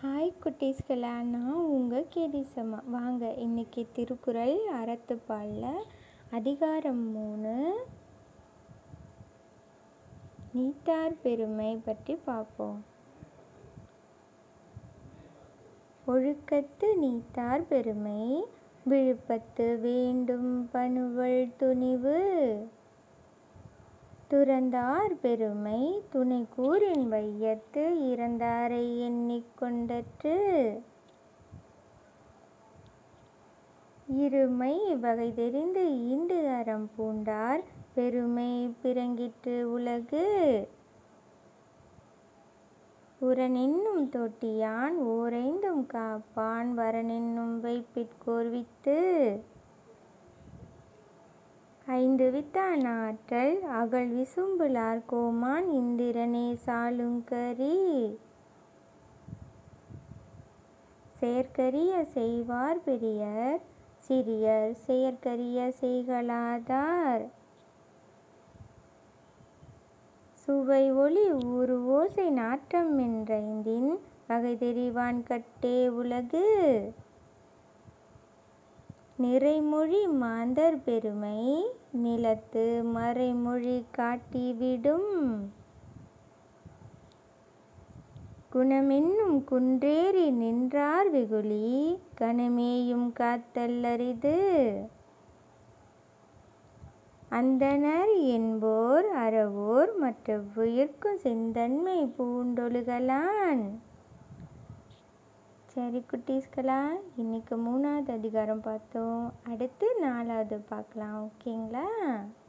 hi குட்டீஸ்களா நான் உங்கள் கேதிசம்மா வாங்க இன்னைக்கு திருக்குறள் அறத்துப்பாலில் அதிகாரம் மூணு நீத்தார் பெருமை பற்றி பார்ப்போம் ஒழுக்கத்து நீத்தார் பெருமை விழுப்பத்து வேண்டும் பணுவல் துணிவு துறந்தார் பெருமை துணை கூறின் வையத்து இறந்தாரை எண்ணிக்கொண்டற்று இருமை வகை தெரிந்து ஈண்டு அறம் பூண்டார் பெருமை பிறங்கிற்று உலகு உரனென்னும் தொட்டியான் ஓரைந்தும் காப்பான் வரனென்னும் வைப்பிற்கோர்வித்து ஐந்து வித்தான் ஆற்றல் அகல் விசும்புலார் கோமான் இந்திரனே சாலுங்கரி செயற்கரிய செய்வார் பெரியர் சிறியர் செயற்கரிய செய்கலாதார் சுவை ஒளி ஊறு ஓசை நாற்றம் என்றைந்தின் வகை தெரிவான் கட்டே உலகு நிறைமொழி மாந்தர் பெருமை நிலத்து மறைமொழி காட்டிவிடும் குணமென்னும் குன்றேறி நின்றார் வெகுளி கணமேயும் காத்தல் அரிது அந்தணர் என்போர் அறவோர் மற்ற உயிர்க்கும் செந்தன்மை பூண்டொழுகலான் சரி குட்டீஸ்களா இன்னைக்கு மூணாவது அதிகாரம் பார்த்தோம் அடுத்து நாலாவது பார்க்கலாம் ஓகேங்களா